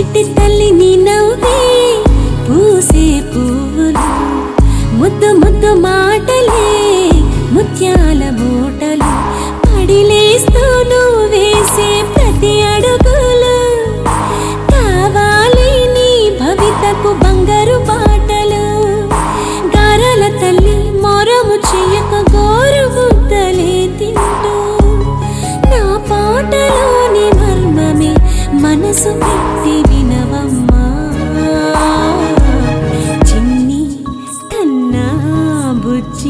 చిట్టి తల్లి నీ నవ్వే పూసే పువ్వులు ముద్దు ముద్దు మాటలే ముత్యాల మూటలు పడిలేస్తూ నువ్వు వేసే ప్రతి అడుగులు కావాలి నీ భవితకు బంగారు బాటలు గారాల తల్లి మొరము చెయ్యక గోరు ముద్దలే తింటూ నా పాటలోని మర్మమే మనసు పెట్టి వినవమ్మా చిన్ని కన్నా బుజ్జి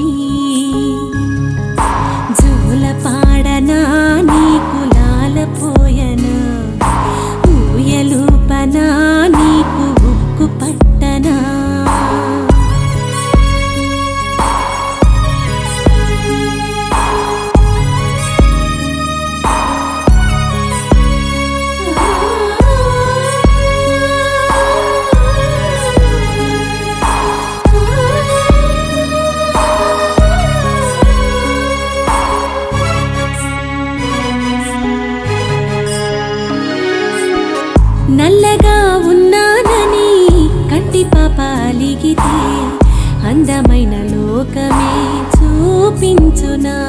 జోల పాడనా నీకు లాలపోయనా ఊయలూపనా నీకు ఉక్కు పట్టనా నల్లగా ఉన్నానని కంటి పాప అలిగితే అందమైన లోకమే చూపించునా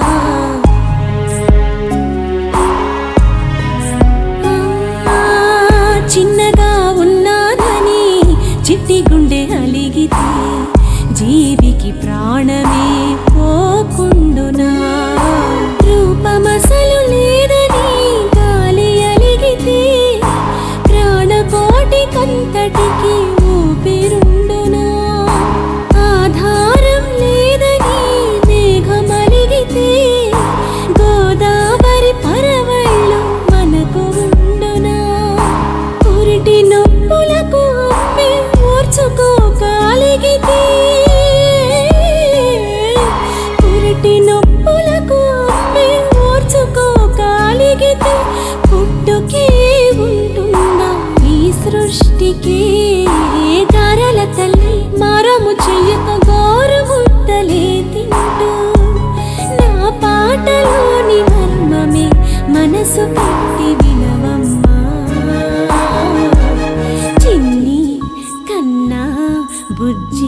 ఆ, చిన్నగా ఉన్నానని చిట్టి గుండె అలిగితే జీవికి ప్రాణమే పోకుండునా రూపమసలు లేదని గాలి అలిగితే ప్రాణకోటి కంతటికి ఊపిరుండునా ఆధారం లేదని మేఘమలిగితే గోదావరి పరవళ్ళు మనకు ఉండునా పురిటి నొప్పులకు అమ్మి ఓర్చుకోగలిగితే పురిటి నొప్పులకు అమ్మి ఓర్చుకోగలిగితే పుట్టుకే ఉంటుందా ఈ సృష్టికి గారల తల్లి మారము చెయ్యక గోరు ముద్దలే తింటూ నా పాటలోని మర్మమే మనసు పెట్టి వినవమ్మా చిన్ని కన్నా బుజ్జి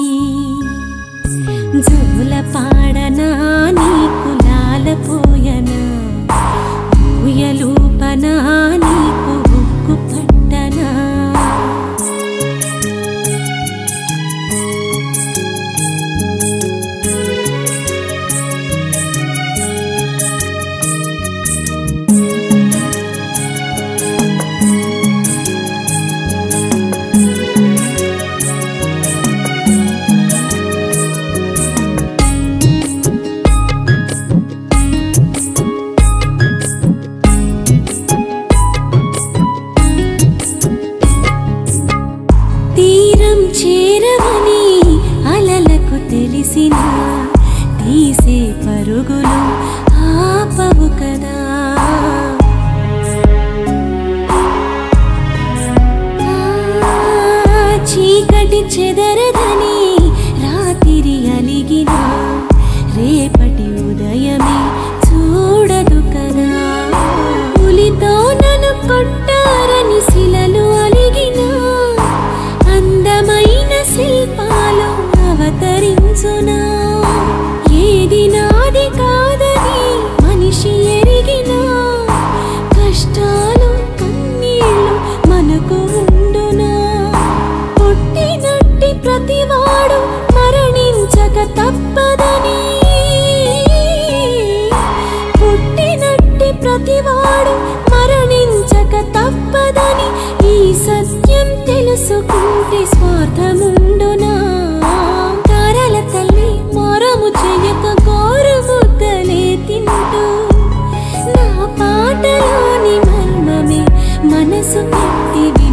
జోల పాడనా నీకు లాలపోయనా ఊయలూపనా నీకు ఉక్కు పట్టనా తీరం చేరవని అలలకు తెలిసిన తీసే పరుగులు ఆపవు కదా ఆ, చీకటి చెదరదని రాతిరి అలిగిన రేపటి ఉదయమే చూడదు కదా పులితో నన్ను కొట్టారని శిలలు అలిగిన అందమైన శిల్పాలు అవతరించునా ఏది నాది కాదని మనిషి ఎరిగినా కష్టాలు కన్నీళ్ళు మనకు ఉండునా పుట్టినట్టి ప్రతివాడు మరణించక తప్పదని పుట్టినట్టి ప్రతివాడు మరణించక తప్పదని ఈ సత్యం తెలుసుకుంటే స్వార్థముండునా తారల తల్లి మొరము చెయ్యక గోరు ముద్దలే తింటూ నా పాటలోని మర్మమే మనసు పెట్టి